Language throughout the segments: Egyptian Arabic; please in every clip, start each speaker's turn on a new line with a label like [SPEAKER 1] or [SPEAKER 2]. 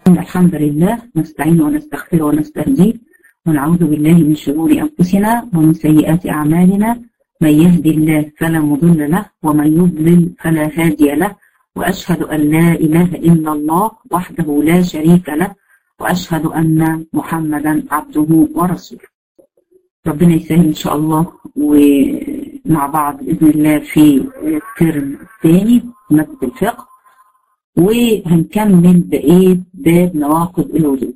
[SPEAKER 1] إن الحمد لله نستعين ونستغفر ونستهديه ونعوذ بالله من شرور أنفسنا ومن سيئات أعمالنا من يهدي الله فلا مضل له ومن يضلل فلا هادي له وأشهد أن لا إله إلا الله وحده لا شريك له وأشهد أن محمدا عبده ورسوله ربنا يسهل إن شاء الله ومع بعض بإذن الله في الترم الثاني مادة الفقه وهنكمل بإيه باب نواقض الوضوء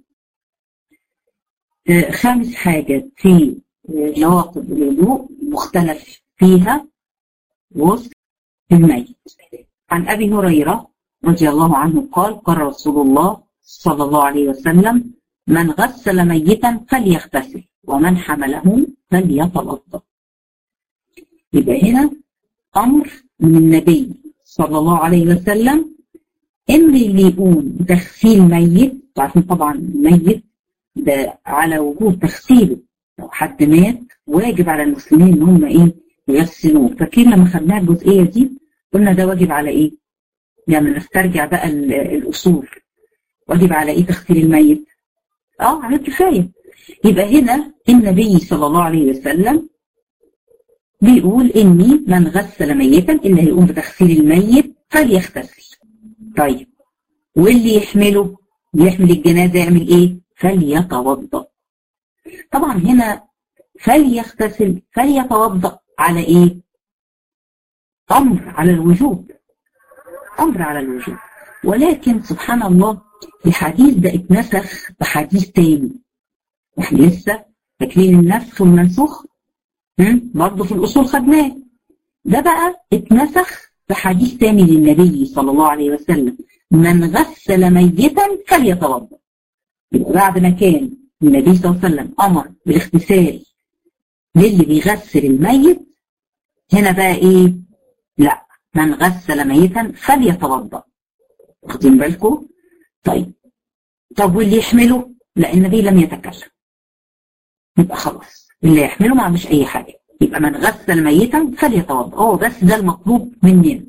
[SPEAKER 1] خامس حاجة في نواقض الوضوء مختلف فيها غسل الميت عن أبي هريرة رضي الله عنه قال قال رسول الله صلى الله عليه وسلم من غسل ميتا فليغتسل ومن حمله فليتوضا يبقى هنا أمر من النبي صلى الله عليه وسلم إن اللي يقوم تغسيل ميت عارفين طبعا الميت ده على وجوب تغسيله لو حد مات واجب على المسلمين ان هم ايه يغسلوه فاكرين لما خدناها الجزئيه دي قلنا ده واجب على ايه؟ يعني نسترجع بقى الاصول واجب على ايه تغسيل الميت؟ اه على الكفايه يبقى هنا النبي صلى الله عليه وسلم بيقول اني من غسل ميتا اللي هيقوم بتغسيل الميت فليغتسل طيب واللي يحمله يحمل الجنازه يعمل ايه؟ فليتوضا طبعا هنا فليغتسل فليتوضا على ايه؟ امر على الوجوب امر على الوجوب ولكن سبحان الله الحديث ده اتنسخ بحديث تاني احنا لسه فاكرين النسخ والمنسوخ برضه في الاصول خدناه ده بقى اتنسخ بحديث تاني للنبي صلى الله عليه وسلم من غسل ميتا فليتوضا يبقى بعد ما كان النبي صلى الله عليه وسلم امر بالاغتسال للي بيغسل الميت هنا بقى ايه لا من غسل ميتا فليتوضا واخدين بالكم طيب طب واللي يحمله لا النبي لم يتكلم يبقى خلاص اللي يحمله ما عملش اي حاجه يبقى من غسل ميتا فليتوضا هو بس ده المطلوب مننا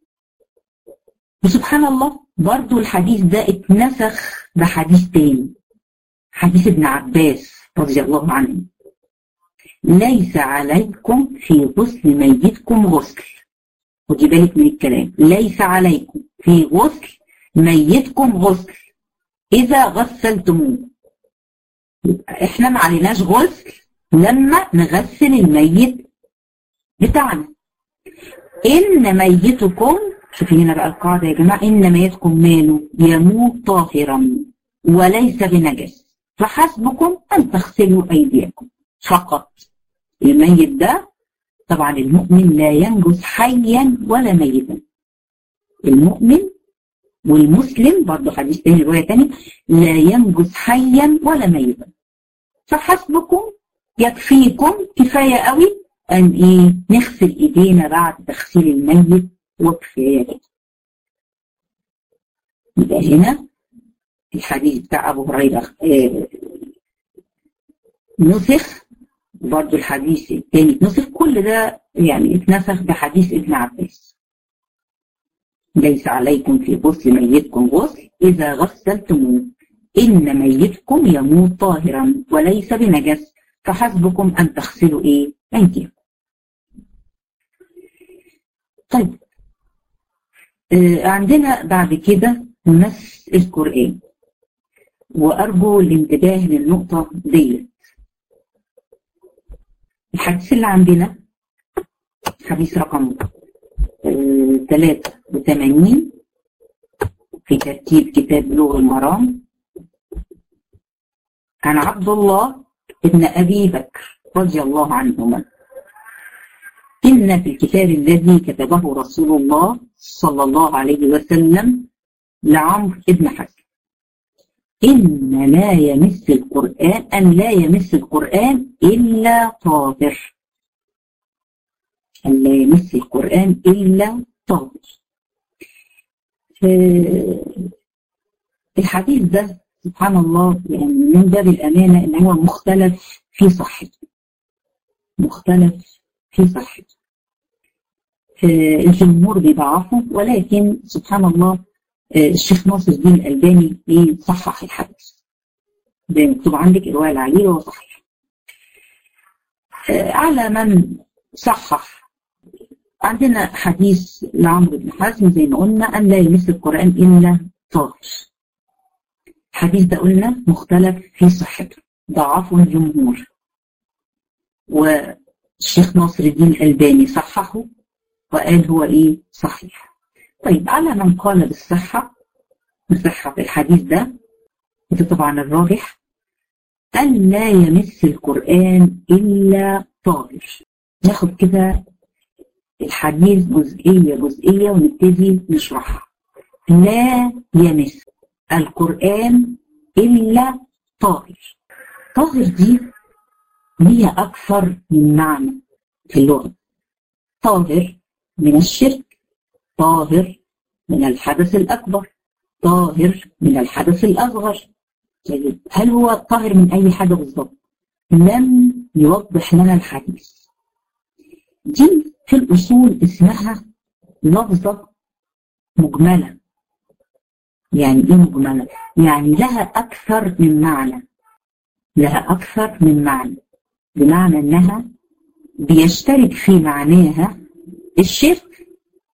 [SPEAKER 1] وسبحان الله برضو الحديث ده اتنسخ بحديث تاني حديث ابن عباس رضي الله عنه ليس عليكم في غسل ميتكم غسل خدي بالك من الكلام ليس عليكم في غسل ميتكم غسل إذا غسلتموه يبقى احنا ما عليناش غسل لما نغسل الميت بتاعنا إن ميتكم شوفي هنا بقى القاعدة يا جماعة إن ميتكم ماله يموت طاهرا وليس بنجس فحسبكم أن تغسلوا أيديكم فقط الميت ده طبعا المؤمن لا ينجس حيا ولا ميتا المؤمن والمسلم برضه حديث تاني رواية تانية لا ينجس حيا ولا ميتا فحسبكم يكفيكم كفاية قوي أن إيه نغسل إيدينا بعد تغسيل الميت وكفاية كده يبقى هنا الحديث بتاع أبو هريرة آه نسخ برضه الحديث الثاني نسخ كل ده يعني اتنسخ بحديث ابن عباس ليس عليكم في غسل ميتكم غسل إذا غسلتموه إن ميتكم يموت طاهرا وليس بنجس فحسبكم أن تغسلوا إيه أيديكم طيب آه عندنا بعد كده مس القرآن وأرجو الانتباه للنقطة ديت الحديث اللي عندنا حديث رقم ثلاثة وثمانين في ترتيب كتاب بلوغ المرام عن عبد الله ابن أبي بكر رضي الله عنهما إن في الكتاب الذي كتبه رسول الله صلى الله عليه وسلم لعمرو ابن حسن إن لا يمس القرآن أن لا يمس القرآن إلا طاهر أن لا يمس القرآن إلا طاهر الحديث ده سبحان الله يعني من باب الأمانة إن هو مختلف في صحته مختلف في صحته الجمهور بيضعفه ولكن سبحان الله الشيخ ناصر الدين الألباني إيه صحح الحديث ده مكتوب عندك إرواء العليل وهو صحيح على من صحح عندنا حديث لعمرو بن حزم زي ما قلنا أن لا يمس القرآن إلا طاهر الحديث ده قلنا مختلف في صحته ضعفه الجمهور والشيخ ناصر الدين الألباني صححه وقال هو إيه صحيح طيب على من قال بالصحة بصحة الحديث ده وده طبعا الراجح أن لا يمس القرآن إلا طاهر ناخد كده الحديث جزئية جزئية ونبتدي نشرحها لا يمس القرآن إلا طاهر طاهر دي هي أكثر من معنى في اللغة طاهر من الشرك طاهر من الحدث الأكبر طاهر من الحدث الأصغر طيب هل هو طاهر من أي حاجة بالضبط؟ لم يوضح لنا الحديث دي في الأصول اسمها لفظة مجملة يعني إيه مجملة؟ يعني لها أكثر من معنى لها أكثر من معنى بمعنى أنها بيشترك في معناها الشرك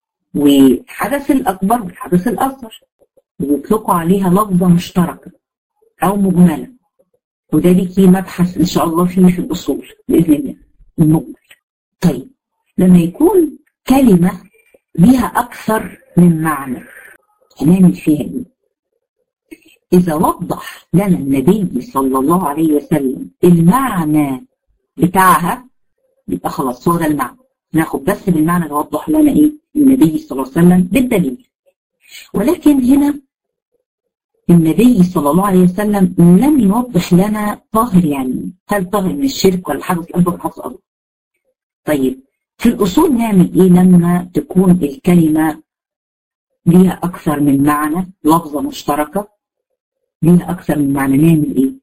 [SPEAKER 1] والحدث الأكبر والحدث الأصغر ويطلقوا عليها لفظة مشتركة أو مجملة وده ليكي مبحث إن شاء الله فيه في الأصول بإذن الله المجمل طيب لما يكون كلمة ليها أكثر من معنى هنعمل فيها إيه؟ إذا وضح لنا النبي صلى الله عليه وسلم المعنى بتاعها يبقى خلاص هو ده المعنى ناخد بس بالمعنى اللي وضح لنا إيه النبي صلى الله عليه وسلم بالدليل ولكن هنا النبي صلى الله عليه وسلم لم يوضح لنا طاهر يعني هل طاهر من الشرك ولا الحدث الأكبر ولا الحدث الأصغر طيب في الأصول نعمل إيه لما تكون الكلمة ليها أكثر من معنى لفظة مشتركة ليها أكثر من معنى نعمل إيه؟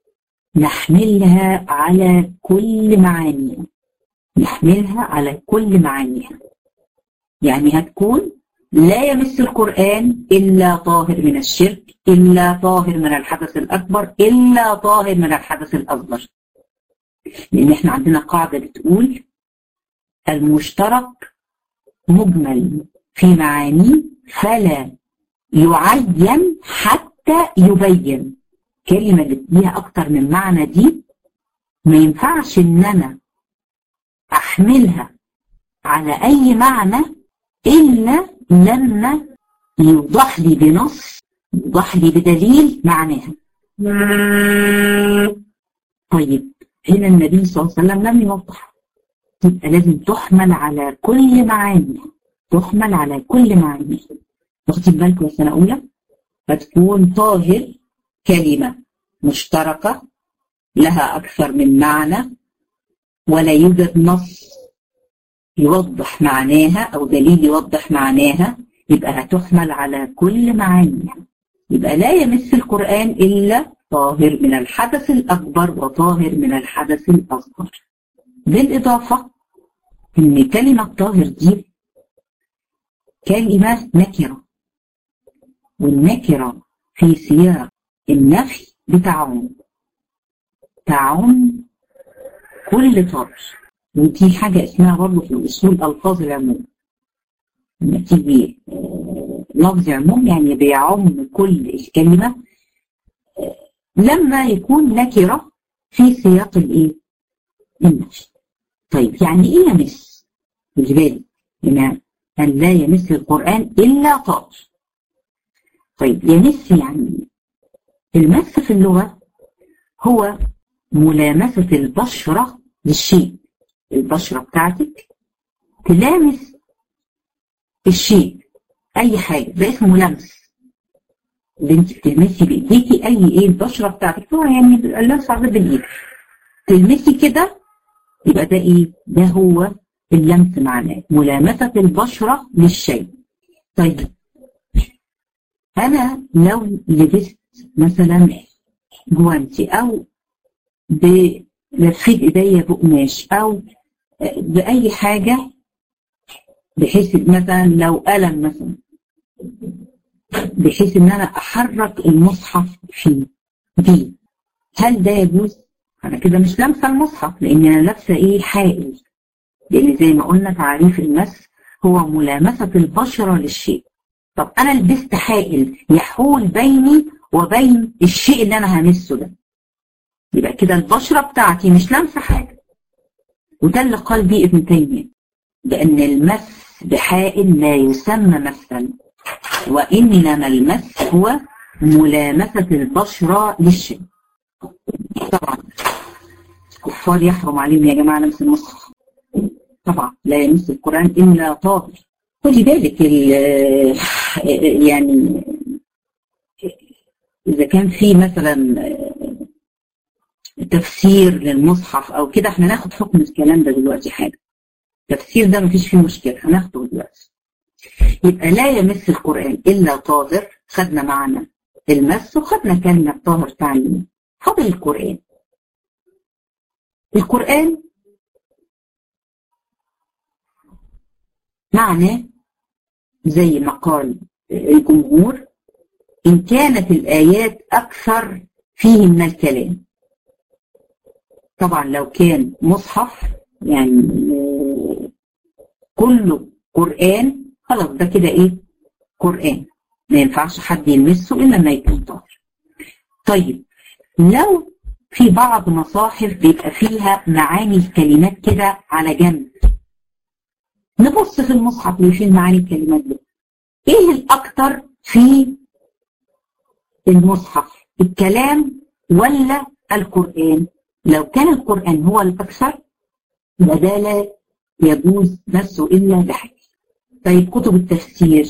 [SPEAKER 1] نحملها على كل معانيها نحملها على كل معانيها يعني هتكون لا يمس القرآن إلا طاهر من الشرك إلا طاهر من الحدث الأكبر إلا طاهر من الحدث الأصغر لأن إحنا عندنا قاعدة بتقول المشترك مجمل في معانيه فلا يعين حتى يبين كلمة اللي ليها أكتر من معنى دي ما ينفعش إن أنا أحملها على أي معنى إلا لما يوضح لي بنص يوضح لي بدليل معناها طيب هنا النبي صلى الله عليه وسلم لم يوضح يبقى لازم تحمل على كل معانيها تحمل على كل معانيها واخدين بالكم يا سنة أولى فتكون طاهر كلمة مشتركة لها أكثر من معنى ولا يوجد نص يوضح معناها أو دليل يوضح معناها يبقى هتحمل على كل معانيها يبقى لا يمس القرآن إلا طاهر من الحدث الأكبر وطاهر من الحدث الأصغر بالإضافة إن كلمة طاهر دي كلمة نكرة والنكرة في سياق النفي بتعم تعم كل طاهر ودي حاجة اسمها برضه في الأصول ألفاظ العموم لما تيجي لفظ عموم يعني بيعم كل الكلمة لما يكون نكرة في سياق الإيه؟ النفي طيب يعني إيه يمس؟ خلي بالك هنا أن لا يمس القرآن إلا طاهر طيب يمس يعني المس في اللغة هو ملامسة البشرة للشيء البشرة بتاعتك تلامس الشيء أي حاجة ده اسمه لمس اللي انت بتلمسي بايديكي اي ايه البشره بتاعتك هو يعني اللمس على بالايد تلمسي كده يبقى ده ايه ده هو اللمس معناه ملامسه البشره للشيء طيب انا لو لبست مثلا جوانتي او لفيت ايديا بقماش او باي حاجه بحيث مثلا لو قلم مثلا بحيث ان انا احرك المصحف فيه دي هل ده يجوز؟ انا كده مش لامسه المصحف لان انا لابسه ايه حائل لان زي ما قلنا تعريف المس هو ملامسه البشره للشيء طب انا لبست حائل يحول بيني وبين الشيء اللي انا همسه ده يبقى كده البشره بتاعتي مش لامسه حاجه وده اللي قال بيه ابن تيميه بان المس بحائل لا يسمى مسا وانما المس هو ملامسه البشره للشيء طبعا كفار يحرم عليهم يا جماعه لمس المصحف طبعا لا يمس القران الا طاهر خدي بالك يعني اذا كان في مثلا تفسير للمصحف او كده احنا ناخد حكم الكلام ده دلوقتي حاجه التفسير ده مفيش فيه مشكله هناخده دلوقتي يبقى لا يمس القران الا طاهر خدنا معنا المس وخدنا كلمه طاهر تعليم فضل القران القران معنى زي ما قال الجمهور إن كانت الآيات أكثر فيه من الكلام طبعا لو كان مصحف يعني كله قرآن خلاص ده كده إيه قرآن ما ينفعش حد يلمسه إلا ما يكون طاهر طيب لو في بعض مصاحف بيبقى فيها معاني الكلمات كده على جنب نبص في المصحف اللي فيه معاني الكلمات دي ايه الاكتر في المصحف الكلام ولا القرآن لو كان القرآن هو الأكثر يبقى ده لا يجوز مسه إلا بحاجة طيب كتب التفسير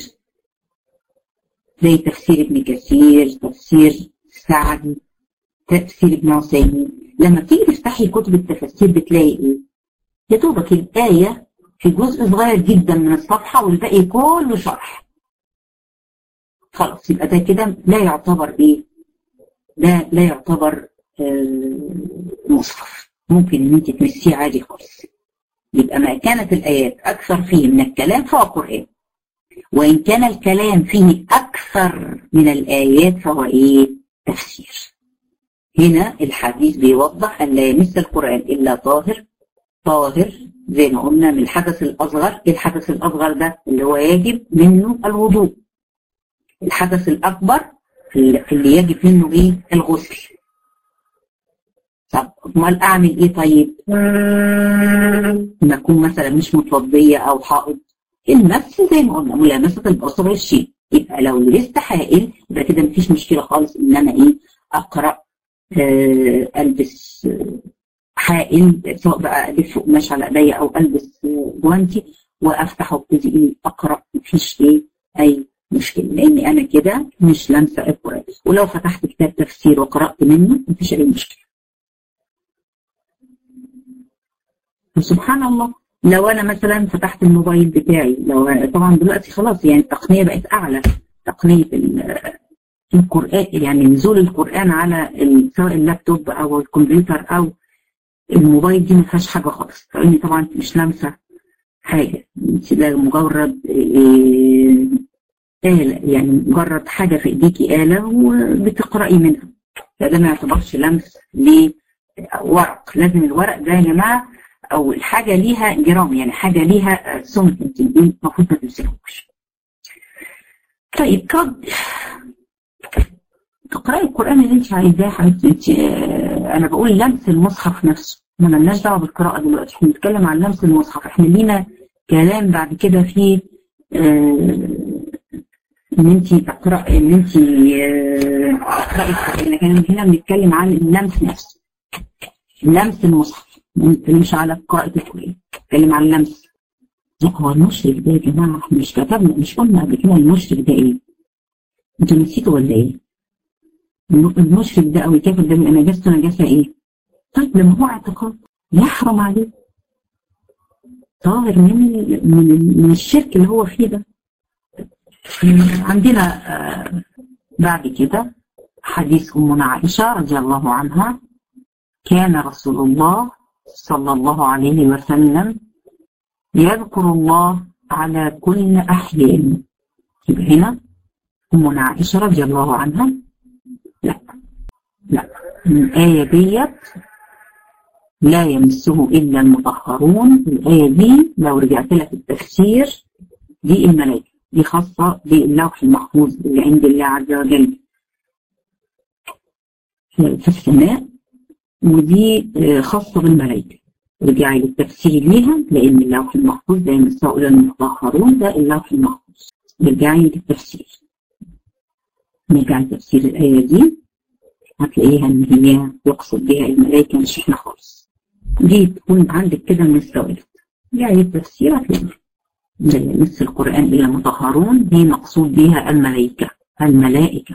[SPEAKER 1] زي تفسير ابن كثير تفسير سعد تفسير ابن عثيمين لما تيجي تفتحي كتب التفسير بتلاقي ايه؟ يا دوبك الآية في جزء صغير جدا من الصفحة والباقي كله شرح خلاص يبقى ده كده لا يعتبر ايه ده لا يعتبر آه مصحف ممكن ان انت تمسيه عادي خالص يبقى ما كانت الايات اكثر فيه من الكلام فهو قران وان كان الكلام فيه اكثر من الايات فهو ايه تفسير هنا الحديث بيوضح ان لا يمس القران الا طاهر طاهر زي ما قلنا من الحدث الاصغر الحدث الاصغر ده اللي هو يجب منه الوضوء الحدث الأكبر اللي يجب منه إيه؟ الغسل. طب أمال أعمل إيه طيب؟ لما أكون مثلا مش متوضية أو حائض المس زي ما قلنا ملامسة البصر والشيء يبقى لو لبست حائل يبقى كده مفيش مشكلة خالص إن أنا إيه أقرأ آه ألبس حائل سواء بقى ألف قماش على إيديا أو ألبس جوانتي وأفتح وابتدي إيه أقرأ مفيش إيه أي مشكلة لأن أنا كده مش لامسة القرآن ولو فتحت كتاب تفسير وقرأت منه مفيش أي مشكلة سبحان الله لو أنا مثلا فتحت الموبايل بتاعي لو طبعا دلوقتي خلاص يعني التقنية بقت أعلى تقنية القرآن يعني نزول القرآن على سواء اللابتوب أو الكمبيوتر أو الموبايل دي ما فيهاش حاجة خالص لأني طبعا مش لامسة حاجة ده مجرد إيه آلة يعني مجرد حاجة في إيديكي آلة وبتقرأي منها فده ما يعتبرش لمس لورق لازم الورق ده يا جماعة أو الحاجة ليها جرام يعني حاجة ليها سمك انت المفروض ما تمسكوش طيب قد تقرأي القرآن اللي انت عايزاه حبيبتي انت أنا بقول لمس المصحف نفسه ما ملناش دعوة بالقراءة دلوقتي احنا بنتكلم عن لمس المصحف احنا لينا كلام بعد كده في آه ان انت تقرا ان انت تقراي القران لكن هنا بنتكلم عن اللمس نفسه لمس المصحف ما بنتكلمش على قراءه القران بنتكلم عن اللمس لا هو المشرك ده يا جماعه احنا مش كتبنا مش قلنا قبل كده المشرك ده ايه؟ انتوا نسيتوا ولا ايه؟ المشرك ده او الكافر ده بيبقى نجاسته نجاسه ايه؟ طيب لما هو اعتقاد يحرم عليه طاهر من من من الشرك اللي هو فيه ده عندنا بعد كده حديث أمنا عائشة رضي الله عنها كان رسول الله صلى الله عليه وسلم يذكر الله على كل أحيان يبقى هنا أمنا عائشة رضي الله عنها لا لا الآية ديت لا يمسه إلا المطهرون الآية دي لو رجعت لها في التفسير دي الملائكة دي خاصة باللوح المحفوظ اللي عند الله عز وجل في السماء ودي خاصة بالملائكة رجعي للتفسير ليها لأن اللوح المحفوظ لا يمسه إلا المطهرون ده اللوح المحفوظ رجعي للتفسير نرجع لتفسير الآية دي هتلاقيها إن هي يقصد بها الملائكة مش إحنا خالص دي تكون عندك كده من السواد يعني التفسير هتلاقيها زي نص القرآن إلا مطهرون دي مقصود بها الملائكة الملائكة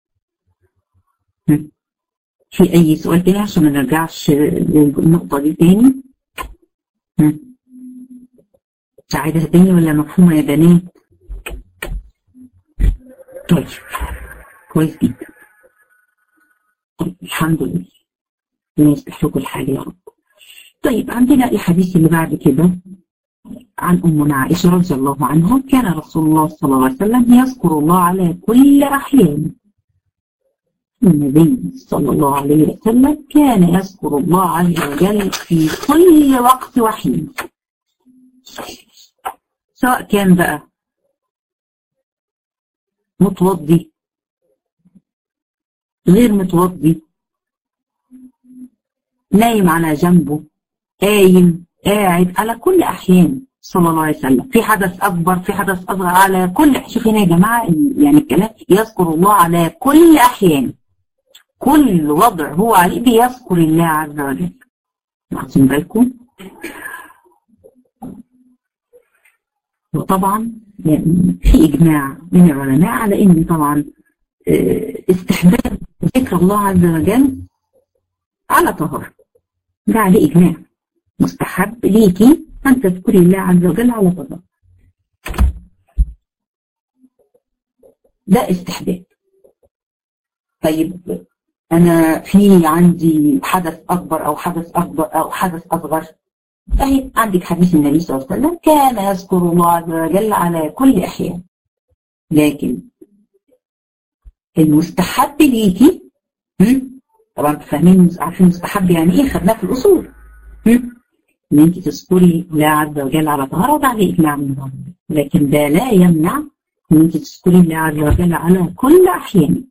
[SPEAKER 1] في أي سؤال تاني عشان ما نرجعش للنقطة دي تاني سعادة تاني ولا مفهومة يا بنات طيب كويس جدا طيب الحمد لله ربنا يصلح لكم الحال يا رب طيب عندنا الحديث اللي بعد كده عن أمنا عائشة رضي الله عنها كان رسول الله صلى الله عليه وسلم يذكر الله على كل أحيان النبي صلى الله عليه وسلم كان يذكر الله عز وجل في كل وقت وحين سواء كان بقى متوضي غير متوضي نايم على جنبه قايم قاعد على كل أحيان صلى الله عليه وسلم في حدث أكبر في حدث أصغر على كل شوف هنا يا جماعة يعني الكلام يذكر الله على كل أحيان كل وضع هو عليه بيذكر الله عز وجل واخدين بالكم وطبعا يعني في إجماع من العلماء على إن طبعا استحباب ذكر الله عز وجل على طهارة ده عليه إجماع مستحب ليكي أن تذكري الله عز وجل على طهارة ده استحباب طيب أنا في عندي حدث أكبر أو حدث أكبر أو حدث أصغر أهي عندك حديث النبي صلى الله عليه وسلم كان يذكر الله عز وجل على كل أحيان لكن المستحب ليكي طبعا فاهمين عارفين المستحب يعني ايه خدناه في الاصول ان انت تذكري الله عز وجل على طهاره وده عليه اجماع من الله لكن ده لا يمنع ان انت تذكري الله عز وجل على كل احيانك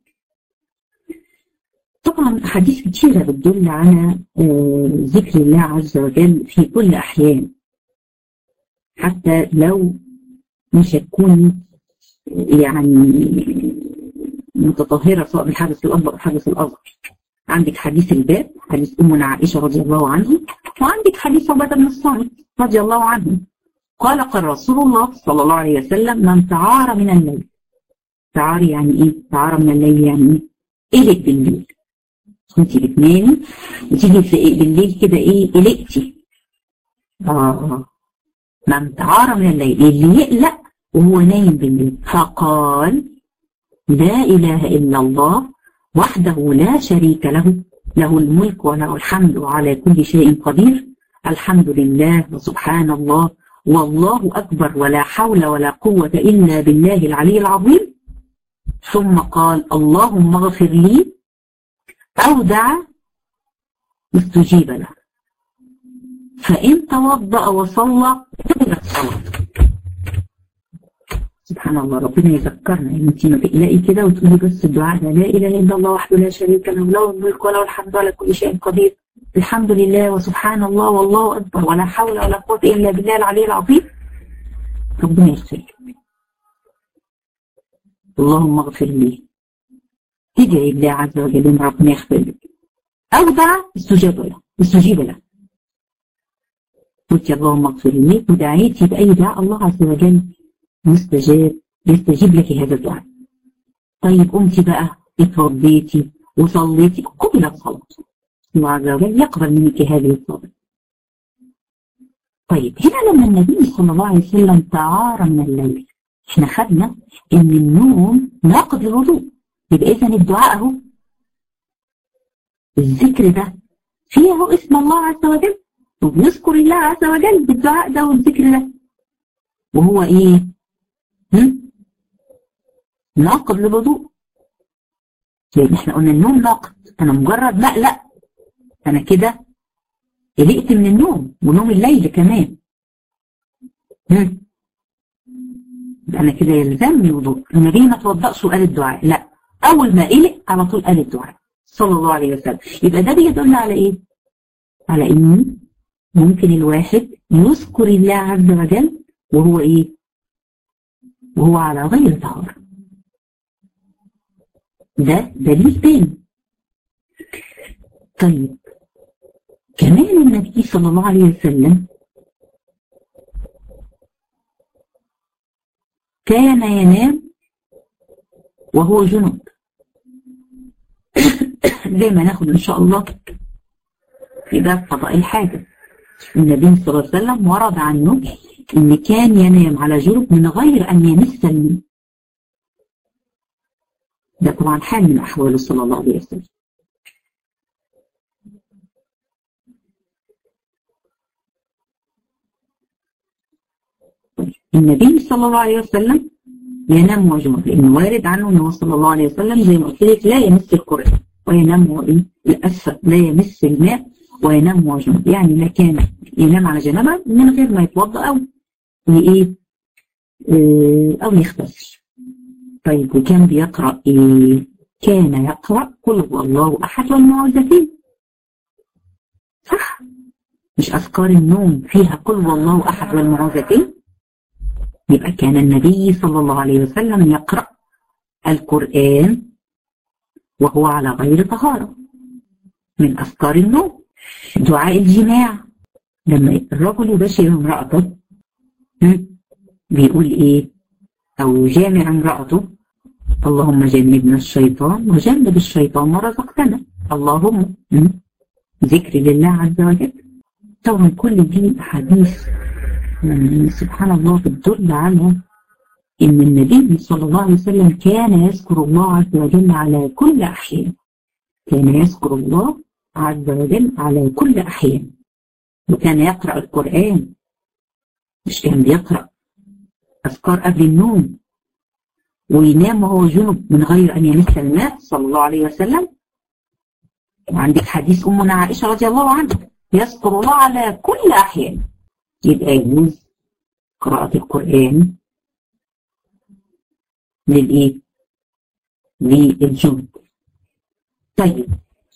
[SPEAKER 1] طبعا أحاديث كثيرة بتدل على ذكر الله عز وجل في كل أحيان حتى لو مش هتكوني يعني متطهرة سواء بالحدث الأكبر أو الحدث الأصغر عندك حديث الباب حديث أمنا عائشة رضي الله عنها وعندك حديث عبادة بن الصامت رضي الله عنه قال قال رسول الله صلى الله عليه وسلم من تعار من الليل تعار يعني ايه تعار من الليل يعني ايه قلق بالليل كنت بتنامي وتيجي في بالليل كده ايه قلقتي اه من تعار من الليل اللي يقلق وهو نايم بالليل فقال لا اله الا الله وحده لا شريك له له الملك وله الحمد على كل شيء قدير الحمد لله وسبحان الله والله أكبر ولا حول ولا قوة إلا بالله العلي العظيم ثم قال اللهم اغفر لي أو دعا استجيب له فإن توضأ وصلى قبلت الصلاة سبحان الله ربنا يذكرنا ان انت ما تقلقي كده وتقولي بس الدعاء ده لا اله الا الله وحده لا شريك له له الملك وله الحمد على كل شيء قدير الحمد لله وسبحان الله والله اكبر ولا حول ولا قوه الا بالله العلي العظيم ربنا يغفر اللهم اغفر لي تدعي الله عز وجل ان ربنا يغفر لك او دعا استجاب له استجيب له قلت اللهم اغفر لي ودعيتي باي دعاء الله عز وجل مستجاب يستجيب لك هذا الدعاء طيب قمتي بقى اتوضيتي وصليتي قبلت صلاتك الله عز وجل يقبل منك هذه الصلاة طيب هنا لما النبي صلى الله عليه وسلم تعارى من الليل احنا خدنا ان النوم ناقض الوضوء يبقى اذا الدعاء اهو الذكر ده فيه اسم الله عز وجل وبنذكر الله عز وجل بالدعاء ده والذكر ده وهو ايه ناقض للوضوء لان احنا قلنا النوم ناقض انا مجرد لا لا انا كده قلقت من النوم ونوم الليل كمان مم. انا كده يلزمني وضوء النبي ما توضأش وقال الدعاء لا اول ما قلق على طول قال الدعاء صلى الله عليه وسلم يبقى ده بيدل على ايه على ان ممكن الواحد يذكر الله عز وجل وهو ايه وهو على غير طهارة ده دليل تاني طيب كمان النبي صلى الله عليه وسلم كان ينام وهو جنوب زي ما ناخد ان شاء الله في باب فضاء الحاجة النبي صلى الله عليه وسلم ورد عنه ان كان ينام على جنوب من غير ان يمس الماء ده طبعا حال من احواله صلى الله عليه وسلم النبي صلى الله عليه وسلم ينام وجنوب لانه وارد عنه انه صلى الله عليه وسلم زي ما قلت لك لا يمس القران وينام وايه للاسف لا يمس الماء وينام وجنوب يعني لا كان ينام على جنبه من غير ما يتوضا او ايه او يغتسل طيب وكان بيقرا ايه كان يقرا قل هو الله احد والمعوذتين صح مش اذكار النوم فيها قل هو الله احد والمعوذتين يبقى كان النبي صلى الله عليه وسلم يقرأ القرآن وهو على غير طهارة من أذكار النوم دعاء الجماع لما الرجل يبشر امرأته بيقول إيه أو جامع امرأته اللهم جنبنا الشيطان وجنب الشيطان ما رزقتنا اللهم ذكر لله عز وجل طبعا كل دي أحاديث يعني سبحان الله بتدل على ان النبي صلى الله عليه وسلم كان يذكر الله عز وجل على كل احيان كان يذكر الله عز وجل على كل احيان وكان يقرا القران مش كان بيقرا اذكار قبل النوم وينام وهو جنب من غير ان يمس الماء صلى الله عليه وسلم وعندك حديث امنا عائشه رضي الله عنها يذكر الله على كل احيان يبقى يجوز قراءة القرآن للإيه؟ للجنب طيب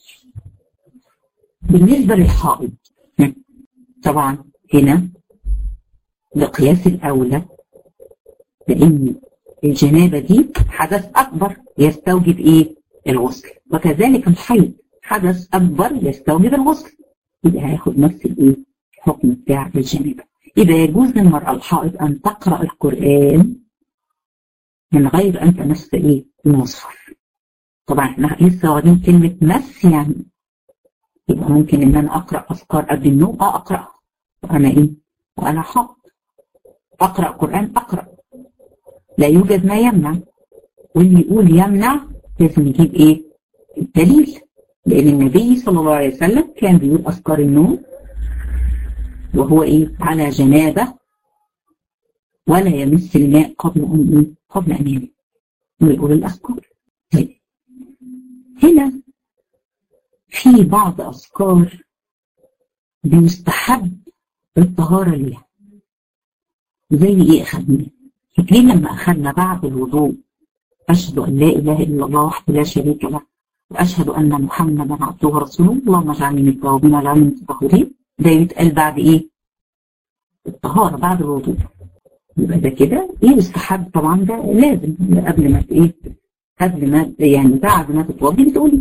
[SPEAKER 1] بالنسبة للحائض طبعا هنا بقياس الأولى لأن الجنابة دي حدث أكبر يستوجب إيه؟ الغسل وكذلك الحيض حدث أكبر يستوجب الغسل يبقى هياخد نفس الإيه؟ الحكم بتاع الجنابة يبقى يجوز للمرأة الحائض أن تقرأ القرآن من غير أن تمس إيه المصحف طبعا احنا لسه واخدين كلمة مس يعني يبقى ممكن إن أنا أقرأ أذكار قبل النوم أه أقرأ وأنا إيه وأنا حائض أقرأ قرآن أقرأ لا يوجد ما يمنع واللي يقول يمنع لازم يجيب إيه الدليل لأن النبي صلى الله عليه وسلم كان بيقول أذكار النوم وهو ايه على جنابه ولا يمس الماء قبل ان ايه قبل ان ينام ويقول الاذكار طيب هنا في بعض اذكار بيستحب الطهاره ليها زي ايه اخذنا فاكرين لما اخذنا بعد الوضوء اشهد ان لا اله الا الله وحده لا شريك له واشهد ان محمدا عبده ورسوله اللهم اجعلني من التوابين واجعلني من المتطهرين ده يتقال بعد ايه الطهارة بعد الوضوء يبقى ده كده ايه يستحب طبعا ده لازم قبل ما ايه قبل ما يعني بعد ما تتوضي بتقولي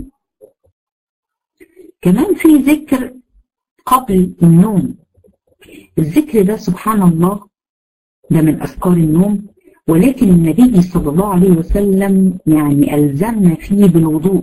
[SPEAKER 1] كمان في ذكر قبل النوم الذكر ده سبحان الله ده من أذكار النوم ولكن النبي صلى الله عليه وسلم يعني ألزمنا فيه بالوضوء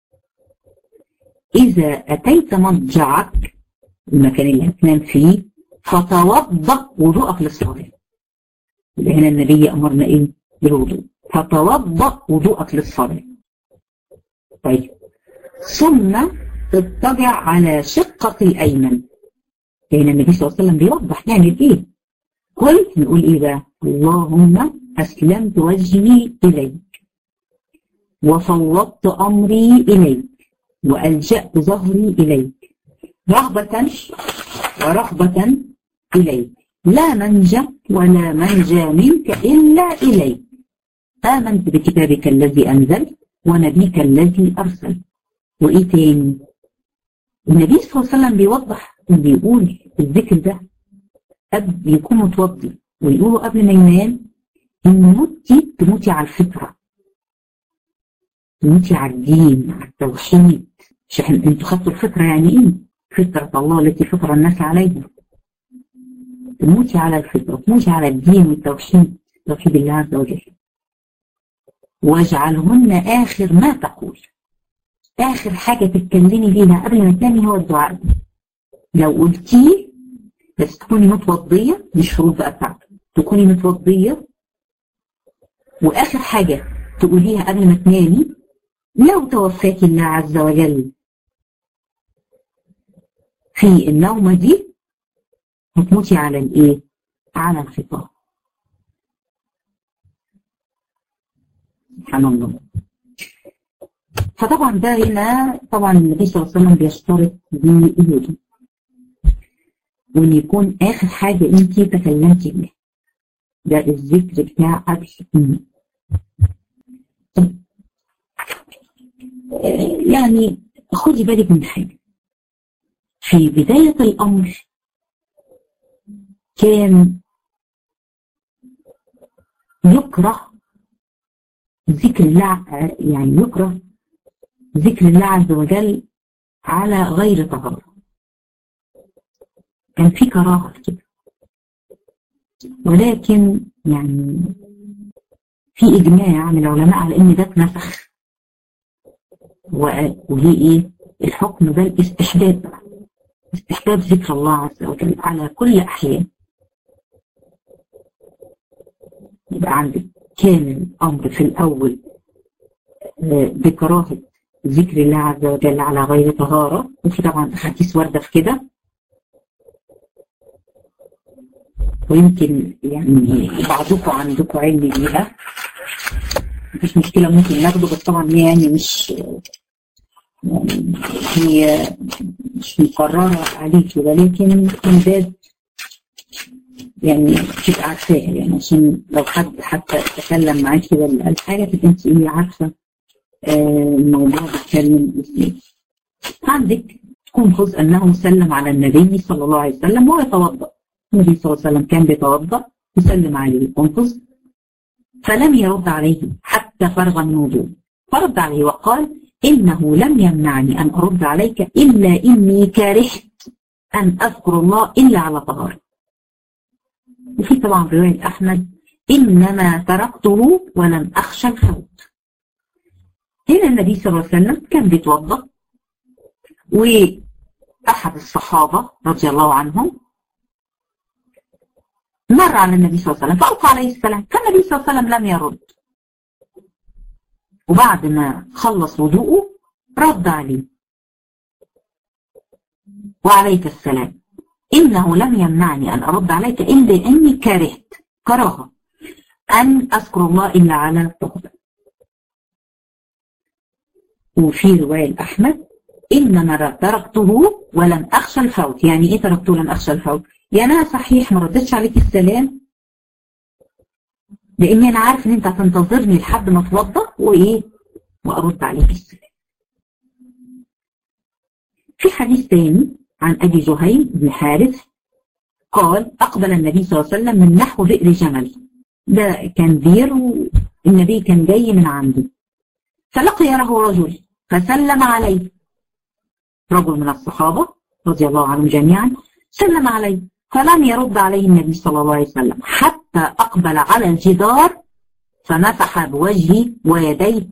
[SPEAKER 1] إذا أتيت مضجعك المكان اللي هتنام فيه فتوضأ وضوءك للصلاة يبقى هنا النبي أمرنا إيه بالوضوء فتوضأ وضوءك للصلاة طيب ثم تضطجع على شقك الأيمن لأن النبي صلى الله عليه وسلم بيوضح نعمل إيه قل نقول إيه بقى اللهم أسلمت وجهي إليك وفوضت أمري إليك وألجأت ظهري إليك رغبة ورغبة إليك لا منجى ولا منجى منك إلا إليك آمنت بكتابك الذي أنزلت ونبيك الذي أرسل وإيه تاني النبي صلى الله عليه وسلم بيوضح بيقول الذكر ده قبل يكون متوضي ويقولوا قبل ما ينام إن موتي تموتي على الفطرة تموتي على الدين على التوحيد مش احنا انتوا خدتوا الفطرة يعني ايه؟ فطرة الله التي فطر الناس عليها تموتي على الفطرة تموتي على الدين والتوحيد توحيد الله عز وجل واجعلهن آخر ما تقول آخر حاجة تتكلمي بيها قبل ما تنامي هو الدعاء لو قلتيه بس تكوني متوضية مش شروط بقى بتاعته تكوني متوضية وآخر حاجة تقوليها قبل ما تنامي لو توفاك الله عز وجل في النومة دي هتموتي على الايه؟ على الخطاب سبحان الله فطبعا ده هنا طبعا النبي صلى الله عليه وسلم بيشترط دي وان يكون اخر حاجه انت تكلمتي بيها ده الذكر بتاع قبل يعني خدي بالك من حاجه في بدايه الامر كان يكره ذكر الله يعني يكره ذكر الله عز وجل على غير طهارة كان في كراهة كده ولكن يعني في إجماع من العلماء على إن ده اتنسخ وهي إيه الحكم ده الاستحباب بقى استحباب ذكر الله عز وجل على كل أحيان يبقى عندك كان الأمر في الأول بكراهة ذكر الله عز وجل على غير طهارة وفي طبعا أحاديث واردة في كده ويمكن يعني بعضكم عندكم علم بيها مفيش مشكلة ممكن ناخده بس طبعا هي يعني مش يعني هي مش مقررة عليكي ولكن من باب يعني تبقى عارفاها يعني عشان لو حد حتى تكلم معاكي ولا قال حاجة تبقى انت ايه عارفة آه الموضوع بيتكلم ازاي. عندك تكون جزء انه سلم على النبي صلى الله عليه وسلم وهو يتوضا. النبي صلى الله عليه وسلم كان بيتوضا يسلم عليه ينقذ فلم يرد عليه حتى فرغ من وضوء فرد عليه وقال إنه لم يمنعني أن أرد عليك إلا إني كارهت أن أذكر الله إلا على طهارة وفي طبعا رواية أحمد إنما تركته ولم أخشى الفوت هنا النبي صلى الله عليه وسلم كان بيتوضا وأحد الصحابة رضي الله عنهم مر على النبي صلى الله عليه وسلم فألقى عليه السلام فالنبي صلى الله عليه وسلم لم يرد وبعد ما خلص وضوءه رد عليه وعليك السلام إنه لم يمنعني أن أرد عليك إلا إني كرهت كراهة أن أذكر الله إلا على الطهر وفي رواية الأحمد إنما تركته ولم أخشى الفوت يعني إيه تركته ولم أخشى الفوت يعني أنا صحيح ما ردتش عليك السلام لأني أنا عارف إن أنت هتنتظرني لحد ما أتوضأ وإيه وأرد عليك السلام في حديث تاني عن أبي زهير بن حارث قال أقبل النبي صلى الله عليه وسلم من نحو بئر جمل ده كان بير والنبي كان جاي من عنده فلقي له رجل فسلم عليه رجل من الصحابة رضي الله عنهم جميعا سلم عليه فلم يرد عليه النبي صلى الله عليه وسلم حتى أقبل على الجدار فمسح بوجهه ويديه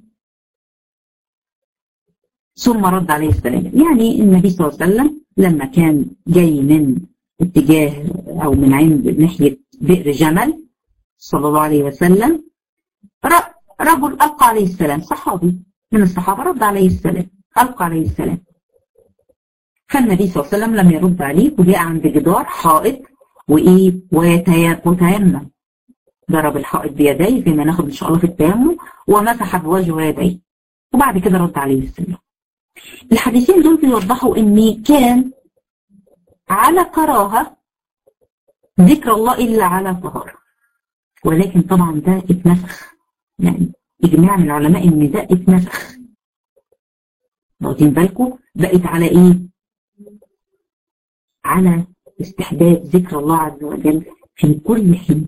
[SPEAKER 1] ثم رد عليه السلام يعني النبي صلى الله عليه وسلم لما كان جاي من اتجاه أو من عند ناحية بئر جمل صلى الله عليه وسلم رجل ألقى عليه السلام صحابي من الصحابة رد عليه السلام ألقى عليه السلام فالنبي صلى الله عليه وسلم لم يرد عليه وجاء عند جدار حائط وإيه ويتيمم ضرب الحائط بيديه زي ما ناخد إن شاء الله في التيمم ومسح بوجهه ويديه وبعد كده رد عليه السلام الحديثين دول بيوضحوا ان كان على كراهة ذكر الله إلا على طهارة ولكن طبعا ده اتنسخ يعني إجماع من العلماء إن ده اتنسخ واخدين بالكم بقت على إيه؟ على استحباب ذكر الله عز وجل في كل حين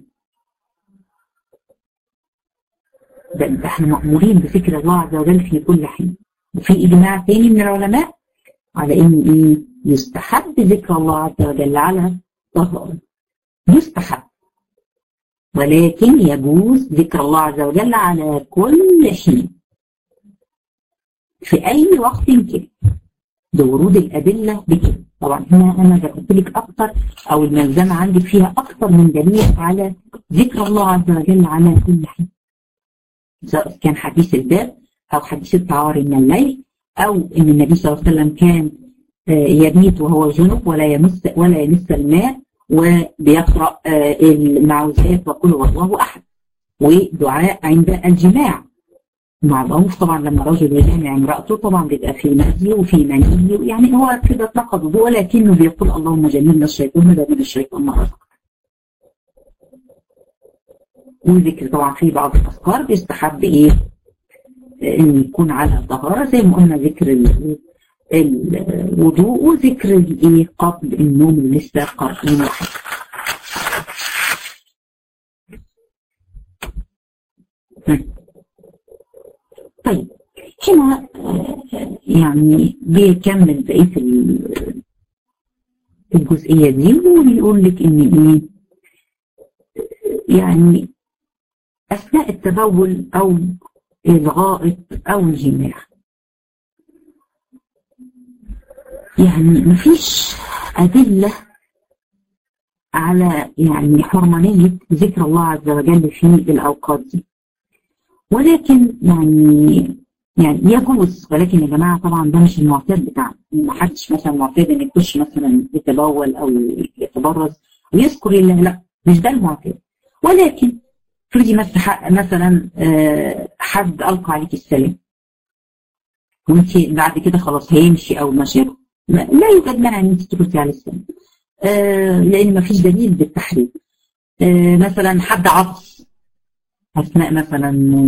[SPEAKER 1] ده احنا مأمورين بذكر الله عز وجل في كل حين وفي إجماع تاني من العلماء على إن إيه يستحب ذكر الله عز وجل على طهارة يستحب ولكن يجوز ذكر الله عز وجل على كل حين في أي وقت كان بورود الأدلة بكده طبعا هنا أنا ذكرت لك أكثر أو الملزمة عندك فيها أكثر من دليل على ذكر الله عز وجل على كل حين سواء كان حديث الباب أو حديث التعاري من الليل أو إن النبي صلى الله عليه وسلم كان يبيت وهو جنب ولا يمس ولا يمس الماء وبيقرأ المعوذات وقل هو الله أحد ودعاء عند الجماع معروف طبعا لما رجل يجامع امرأته طبعا بيبقى في مهدي وفي مني يعني هو كده اتلقى ولكنه بيقول اللهم جنبنا الشيطان ده من الشيطان ما رزق وذكر طبعا في بعض الأذكار بيستحب إيه إن يكون على طهارة زي ما قلنا ذكر الوضوء وذكر الإيه قبل النوم اللي لسه قارئين واحد طيب هنا يعني بيكمل بقية الجزئية دي وبيقول لك إن إيه يعني أثناء التبول أو الغائط أو الجماع يعني مفيش أدلة على يعني حرمانية ذكر الله عز وجل في الأوقات دي ولكن يعني يعني يجوز ولكن يا جماعة طبعا ده مش المعتاد بتاعنا ما حدش مثلا معتاد ان يخش مثلا يتبول او يتبرز ويذكر الله لا مش ده المعتاد ولكن فرضي مثلا حد ألقى عليك السلام وانت بعد كده خلاص هيمشي او ما شابه لا يوجد مانع ان انت تردي على السلام آه لان ما فيش دليل بالتحريم آه مثلا حد عطس اثناء مثلا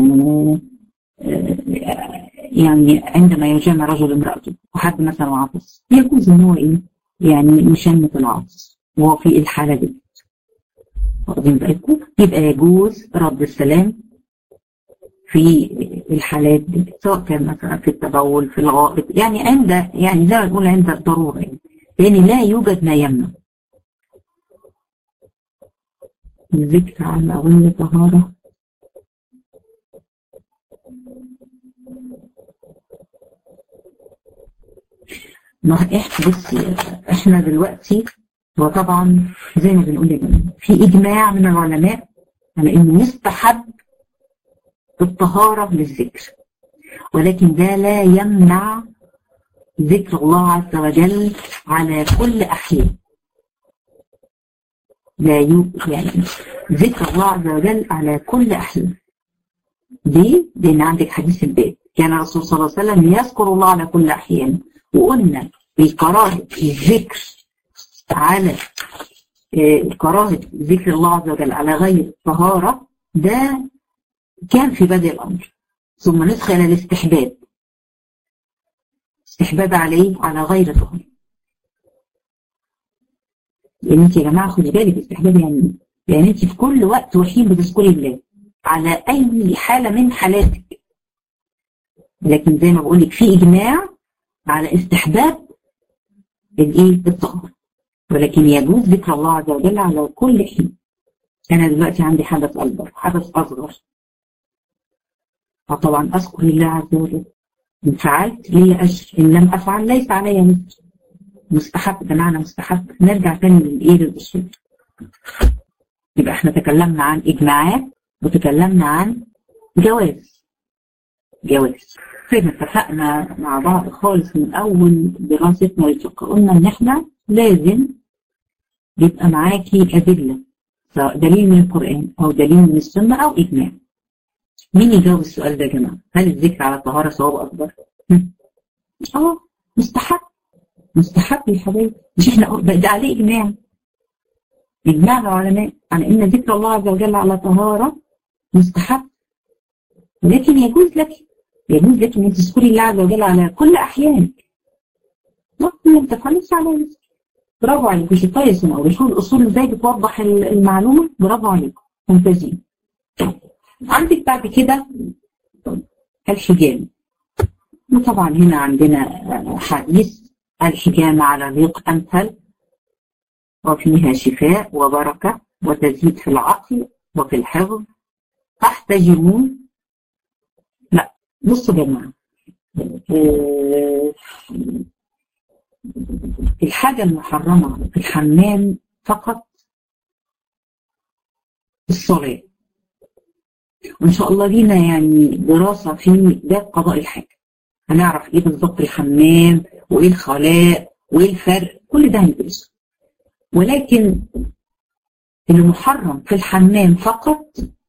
[SPEAKER 1] آه يعني عندما يجامع رجل امرأته وحد مثلا عطس يجوز ان هو ايه يعني يشمت العطس وهو في الحالة دي واخدين بالكم يبقى يجوز رد السلام في الحالات دي سواء كان مثلا في التبول في الغائط يعني عند يعني زي ما نقول عند الضروره يعني لان لا يوجد ما يمنع الذكر عن أول طهارة ما احنا بصي احنا دلوقتي هو طبعا زي ما بنقول يا جماعه في اجماع من العلماء على انه يستحب الطهارة للذكر ولكن ده لا يمنع ذكر الله عز وجل على كل أحيان لا يو يعني ذكر الله عز وجل على كل أحيان ليه؟ لأن عندك حديث الباب كان الرسول صلى الله عليه وسلم يذكر الله على كل أحيان وقلنا بكراهة الذكر على كراهة ذكر الله عز وجل على غير طهارة ده كان في بدء الأمر ثم ندخل الاستحباب استحباب عليه على غير طهر لأن انت يا جماعة خدي بالك استحباب يعني يعني انت في كل وقت وحين بتذكري الله على أي حالة من حالاتك لكن زي ما بقول لك في إجماع على استحباب الإيه الطهر ولكن يجوز ذكر الله عز وجل على كل حين أنا دلوقتي عندي حدث أكبر حدث أصغر فطبعا أذكر الله عز وجل إن فعلت لي أجر إن لم أفعل ليس علي مثل مستحب ده معنى مستحب نرجع تاني للإيه للأصول يبقى احنا تكلمنا عن إجماعات وتكلمنا عن جواز جواز زي ما اتفقنا مع بعض خالص من أول دراستنا للفقه قلنا إن احنا لازم يبقى معاكي أدلة سواء دليل من القرآن أو دليل من السنة أو إجماع مين يجاوب السؤال ده يا جماعه؟ هل الذكر على الطهاره ثواب اكبر؟ اه مستحب مستحب يا حبايبي مش احنا ده عليه اجماع اجماع العلماء على ان ذكر الله عز وجل على طهاره مستحب ولكن يجوز لك يجوز لك ان تذكري الله عز وجل على كل احيانك لا لم تفعلي على برافو عليك مش كويس او بشوف الاصول ازاي بتوضح المعلومه برافو عليكم ممتازين عندك بعد كده الحجام وطبعا هنا عندنا حديث الحجامة على ريق أمثل وفيها شفاء وبركة وتزيد في العقل وفي الحفظ تحتجمون لا بصوا يا جماعة الحاجة المحرمة في الحمام فقط الصلاة وإن شاء الله لينا يعني دراسة في باب قضاء الحاجة هنعرف إيه بالظبط الحمام وإيه الخلاء وإيه الفرق كل ده هندرسه ولكن المحرم في الحمام فقط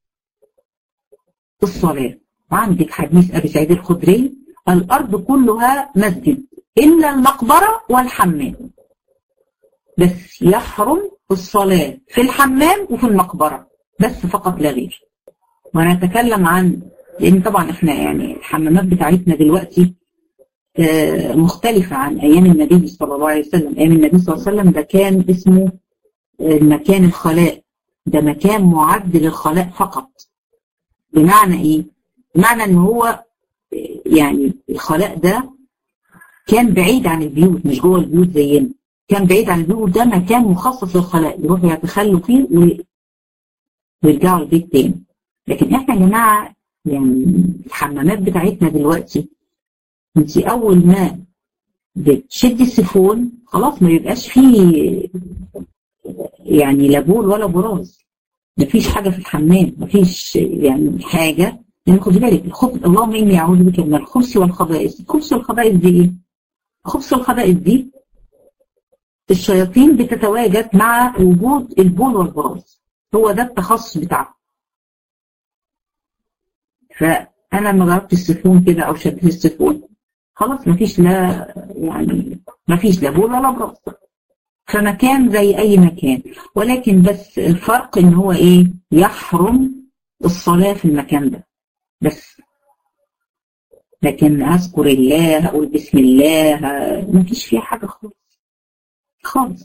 [SPEAKER 1] الصلاة وعندك حديث أبي سعيد الخدري الأرض كلها مسجد إلا المقبرة والحمام بس يحرم الصلاة في الحمام وفي المقبرة بس فقط لا غير وأنا أتكلم عن لأن طبعا إحنا يعني الحمامات بتاعتنا دلوقتي مختلفة عن أيام النبي صلى الله عليه وسلم أيام النبي صلى الله عليه وسلم ده كان اسمه مكان الخلاء ده مكان معد للخلاء فقط بمعنى إيه؟ بمعنى إن هو يعني الخلاء ده كان بعيد عن البيوت مش جوه البيوت زينا كان بعيد عن البيوت ده مكان مخصص للخلاء يروحوا يتخلوا فيه ويرجعوا البيت تاني لكن احنا يا جماعه يعني الحمامات بتاعتنا دلوقتي انت اول ما بتشدي السيفون خلاص ما يبقاش فيه يعني لا بول ولا براز مفيش حاجه في الحمام مفيش يعني حاجه يعني خدي بالك الخبز اللهم اني اعوذ بك من الخبث والخبائث الخبث والخبائث دي ايه؟ الخبث والخبائث دي الشياطين بتتواجد مع وجود البول والبراز هو ده التخصص بتاعه فانا لما جربت السيفون كده او شديت السيفون خلاص مفيش لا يعني مفيش لا بول ولا براز فمكان زي اي مكان ولكن بس الفرق ان هو ايه يحرم الصلاه في المكان ده بس لكن اذكر الله اقول بسم الله مفيش فيها حاجه خالص خالص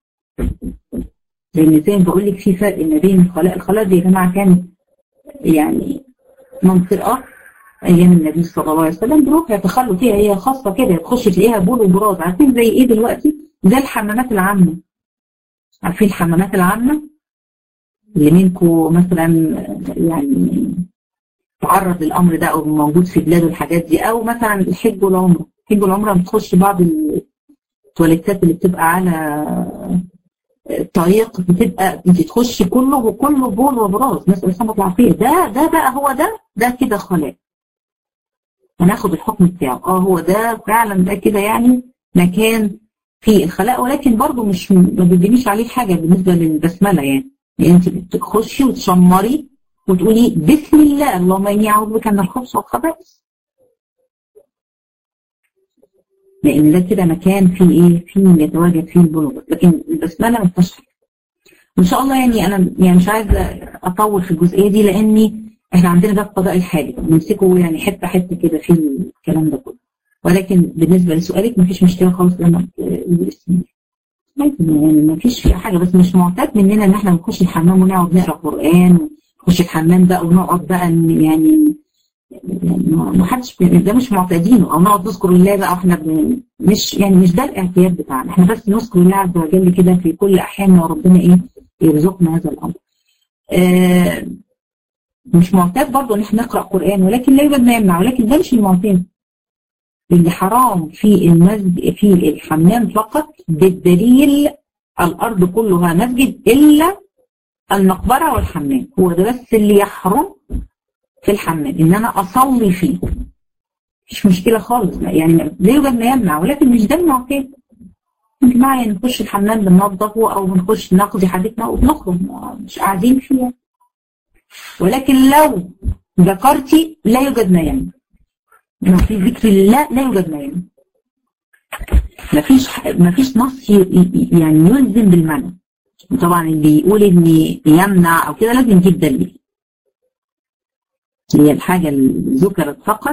[SPEAKER 1] لان زي ما بقول لك في فرق ما بين الخلاء الخلاء دي يا جماعه كانت يعني منطقه ايام النبي صلى الله عليه وسلم بيروحوا يتخلوا فيها هي خاصه كده تخش تلاقيها بول وبراز عارفين زي ايه دلوقتي؟ زي الحمامات العامه عارفين الحمامات العامه اللي منكم مثلا يعني تعرض للامر ده او موجود في بلاده الحاجات دي او مثلا الحج والعمره الحج والعمره بتخش بعض التواليتات اللي بتبقى على طريق بتبقى انت تخشي كله وكله بول وبراز نسال الله العافيه ده ده بقى هو ده ده كده خلاء هناخد الحكم بتاعه اه هو ده فعلا ده كده يعني مكان فيه الخلاء ولكن برضه مش ما بيبنيش عليه حاجه بالنسبه للبسمله يعني يعني انت بتخشي وتشمري وتقولي بسم الله اللهم اني اعوذ بك من الخبث والخبائث لان ده كده مكان فيه ايه فيه يتواجد فيه البلوغ لكن البسمله ما فيهاش حاجه وان شاء الله يعني انا يعني مش عايزه اطول في الجزئيه دي لاني احنا عندنا باب قضاء الحاجه نمسكه يعني حته حته كده في الكلام ده كله ولكن بالنسبه لسؤالك ما فيش مشكله خالص لما الاسم يعني ما فيش فيها حاجه بس مش معتاد مننا ان احنا نخش الحمام ونقعد نقرا قران نخش الحمام بقى ونقعد بقى يعني يعني ما حدش ده مش معتادينه او نقعد نذكر الله بقى واحنا مش يعني مش ده الاعتياد بتاعنا احنا بس نذكر الله عز وجل كده في كل احيان وربنا ايه يرزقنا هذا الامر. آه مش معتاد برضه ان احنا نقرا قران ولكن لا يوجد ما يمنع ولكن ده مش المعتاد. اللي حرام في المسجد في الحمام فقط بالدليل الارض كلها مسجد الا المقبره والحمام هو ده بس اللي يحرم في الحمام ان انا اصلي فيه مش مشكله خالص يعني لا يوجد ما يمنع ولكن مش ده المعتاد يا جماعه يعني نخش الحمام بننظفه او بنخش نقضي حاجتنا وبنخرج مش قاعدين فيها ولكن لو ذكرتي لا يوجد ما يمنع ما في ذكر الله لا يوجد ما يمنع ما فيش ما فيش نص يعني يلزم بالمنع طبعا اللي يقول ان يمنع او كده لازم يجيب دليل هي الحاجة اللي ذكرت فقط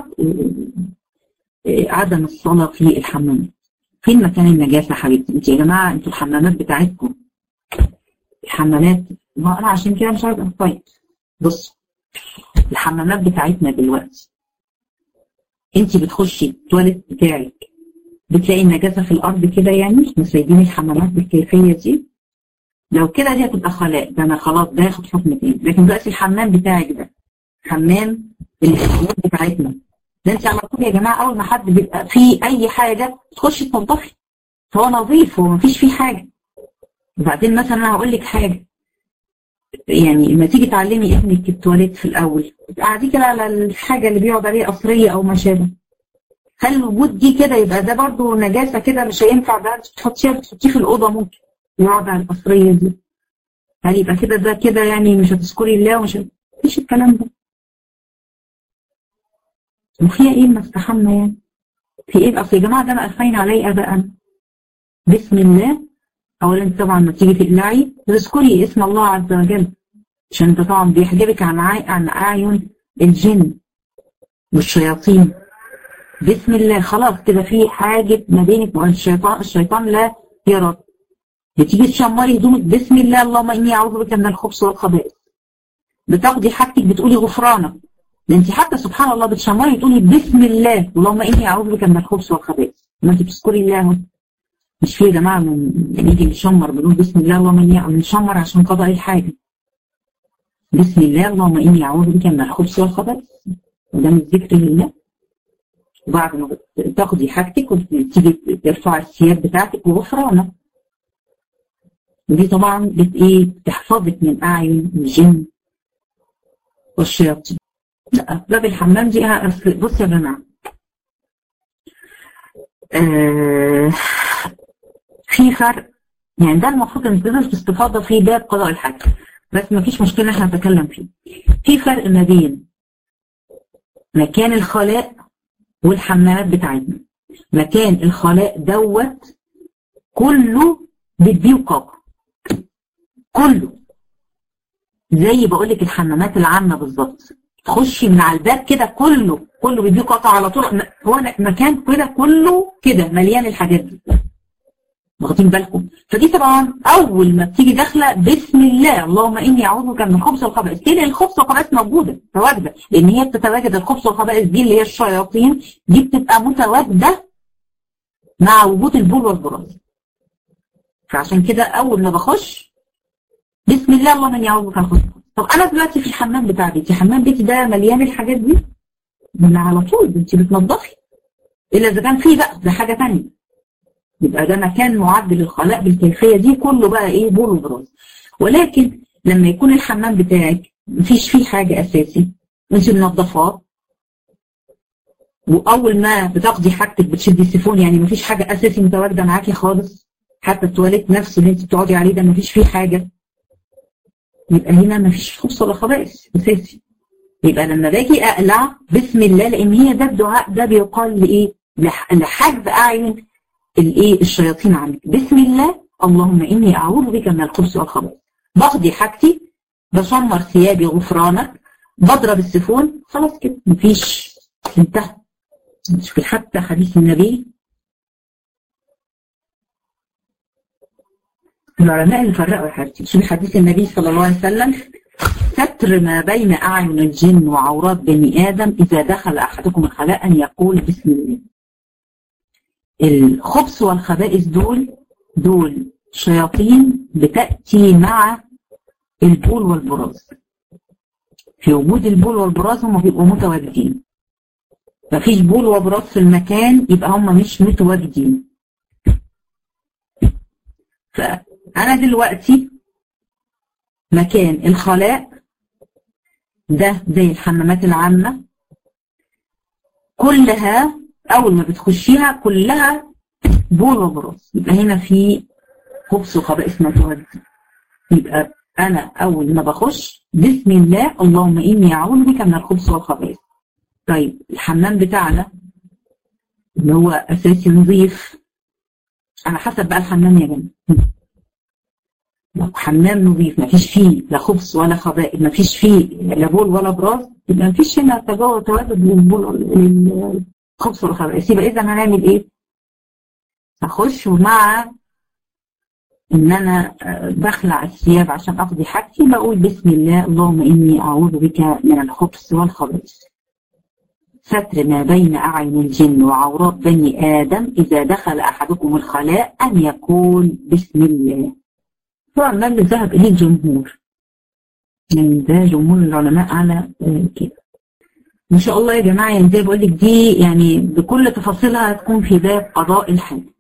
[SPEAKER 1] عدم الصلاة في الحمامات فين مكان النجاسة حبيبتي انت يا جماعة انتوا الحمامات بتاعتكم الحمامات ما انا عشان كده مش عارفه طيب بص الحمامات بتاعتنا دلوقتي انت بتخشي التواليت بتاعك بتلاقي النجاسه في الارض كده يعني احنا سايبين الحمامات بالكيفيه دي لو كده دي هتبقى خلاء ده انا خلاص ده ياخد حكم تاني لكن دلوقتي الحمام بتاعك ده حمام الحمامات بتاعتنا ده انت على طول يا جماعه اول ما حد بيبقى فيه اي حاجه تخشي تنضفي فهو نظيف هو مفيش فيه حاجه وبعدين مثلا انا هقول لك حاجه يعني لما تيجي تعلمي ابنك التواليت في الاول قاعديه كده على الحاجه اللي بيقعد عليها قصريه او ما شابه هل الوجود دي كده يبقى ده برضه نجاسه كده مش هينفع ده تحطيها تحطيه في الاوضه ممكن يقعد على القصريه دي هل يبقى كده ده كده يعني مش هتذكري الله ومش مفيش الكلام ده وفيها ايه ما استحمى يعني في ايه اصل يا جماعه ده بقى خاين عليا بقى بسم الله اولا طبعا لما تيجي تقلعي تذكري اسم الله عز وجل عشان انت طبعا بيحجبك عن عن اعين الجن والشياطين بسم الله خلاص كده في حاجب ما بينك وبين الشيطان الشيطان لا يراك بتيجي تشمري هدومك بسم الله اللهم اني اعوذ بك من الخبث والخبائث بتاخدي حاجتك بتقولي غفرانك ده انت حتى سبحان الله بتشمري تقولي بسم الله اللهم اني اعوذ بك من الخبث والخبائث ما انت بتذكري الله مش في يا جماعه نيجي نشمر بنقول بسم الله اللهم اني نشمر عشان قضاء الحاجه بسم الله اللهم اني اعوذ بك من الخبث والخبث وده من الذكر لله وبعد ما تاخدي حاجتك وتيجي ترفعي الثياب بتاعتك وغفرانك ودي طبعا بت ايه بتحفظك من اعين الجن والشياطين لا باب الحمام دي بص يا جماعه آه في فرق يعني ده المفروض ان تقدر تستفاضى في باب قضاء الحج بس ما فيش مشكله احنا نتكلم فيه في فرق ما بين مكان الخلاء والحمامات بتاعتنا مكان الخلاء دوت كله بيديه وقاقه كله زي بقول لك الحمامات العامه بالظبط تخشي من على الباب كده كله كله بيديه قطع على طول هو مكان كده كله كده مليان الحاجات دي واخدين بالكم فدي طبعا اول ما بتيجي داخله بسم الله اللهم اني اعوذ بك من الخبث والخبائث كده الخبث والخبائث موجوده متواجده لان هي بتتواجد الخبث والخبائث دي اللي هي الشياطين دي بتبقى متواجده مع وجود البول والبراز فعشان كده اول ما بخش بسم الله اللهم اني اعوذ بك من الخبث طب انا دلوقتي في الحمام بتاع بيتي حمام بيتي ده مليان الحاجات دي من على طول انت بتنضفي الا اذا كان فيه بقى ده حاجه ثانيه يبقى ده مكان معد للخلاء بالكيفية دي كله بقى ايه بول وبراز ولكن لما يكون الحمام بتاعك مفيش فيه حاجة أساسي انت منظفاه وأول ما بتاخدي حاجتك بتشدي السيفون يعني مفيش حاجة أساسي متواجدة معاكي خالص حتى التواليت نفسه اللي انت بتقعدي عليه ده مفيش فيه حاجة يبقى هنا مفيش خبص ولا خبائث أساسي يبقى لما باجي أقلع بسم الله لأن هي ده الدعاء ده بيقال لإيه؟ لحجب أعين الايه الشياطين عنك بسم الله اللهم اني اعوذ بك من الخبث والخبث بقضي حاجتي بشمر ثيابي غفرانك بضرب السيفون خلاص كده مفيش انتهى مش في حتى حديث النبي العلماء اللي فرقوا يا حبيبتي شوفي حديث النبي صلى الله عليه وسلم ستر ما بين اعين الجن وعورات بني ادم اذا دخل احدكم الخلاء ان يقول بسم الله الخبث والخبائث دول دول شياطين بتأتي مع البول والبراز في وجود البول والبراز هم بيبقوا متواجدين مفيش بول وبراز في المكان يبقى هم مش متواجدين فأنا دلوقتي مكان الخلاء ده زي الحمامات العامة كلها اول ما بتخشيها كلها بول وبراز يبقى هنا في خبث وخبائث متواجد يبقى أنا أول ما بخش بسم الله اللهم إني أعوذ بك من الخبث والخبائث طيب الحمام بتاعنا اللي هو أساسي نظيف على حسب بقى الحمام يا جماعة لو حمام نظيف ما فيش فيه لا خبث ولا خبائث ما فيش فيه لا بول ولا براز يبقى ما فيش هنا تجاوز تواجد للبول للخبث والخبائث يبقى إذا هنعمل إيه؟ هخش ومع ان انا بخلع الثياب عشان اقضي حاجتي بقول بسم الله اللهم اني اعوذ بك من الخبث والخبث ستر ما بين اعين الجن وعورات بني ادم اذا دخل احدكم الخلاء ان يقول بسم الله طبعا ده اللي ذهب اليه الجمهور يعني ده جمهور العلماء على كده ان شاء الله يا جماعه يعني زي بقول لك دي يعني بكل تفاصيلها هتكون في باب قضاء الحاجه